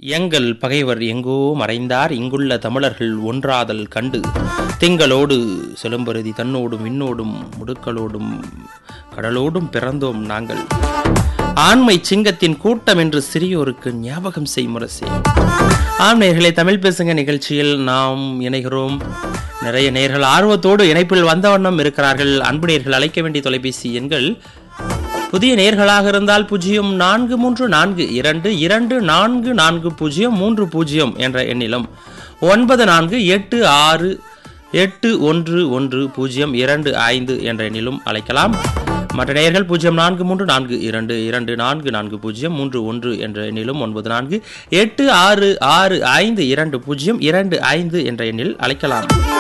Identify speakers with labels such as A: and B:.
A: எங்கள் பகைவர் எங்கோ மறைந்தார் இங்குள்ள தமிழர்கள் ஒன்றாதல் கண்டு திங்களோடு செலும்பருதி தன்னோடும் விண்ணோடும் முடுக்களோடும் கடலோடும் பிறந்தோம் நாங்கள் ஆண்மை சிங்கத்தின் கூட்டம் என்று சிறியோருக்கு ஞாபகம் செய் முரசே ஆம் நேர்களை தமிழ் பேசுங்க நிகழ்ச்சியில் நாம் இணைகிறோம் நிறைய நேர்கள் ஆர்வத்தோடு இணைப்பில் வந்த வண்ணம் இருக்கிறார்கள் அன்பு நேர்கள் அழைக்க வேண்டிய தொலைபேசி எண்கள் புதிய நேர்களாக இருந்தால் பூஜ்ஜியம் நான்கு மூன்று நான்கு இரண்டு இரண்டு நான்கு நான்கு பூஜ்ஜியம் மூன்று பூஜ்ஜியம் என்ற எண்ணிலும் ஒன்பது நான்கு எட்டு ஆறு எட்டு ஒன்று ஒன்று பூஜ்ஜியம் இரண்டு ஐந்து என்ற எண்ணிலும் அழைக்கலாம் மற்ற நேயர்கள் பூஜ்ஜியம் நான்கு மூன்று நான்கு இரண்டு இரண்டு நான்கு நான்கு பூஜ்ஜியம் மூன்று ஒன்று என்ற எண்ணிலும் ஒன்பது நான்கு எட்டு ஆறு ஆறு ஐந்து இரண்டு பூஜ்ஜியம் இரண்டு ஐந்து என்ற எண்ணில் அழைக்கலாம்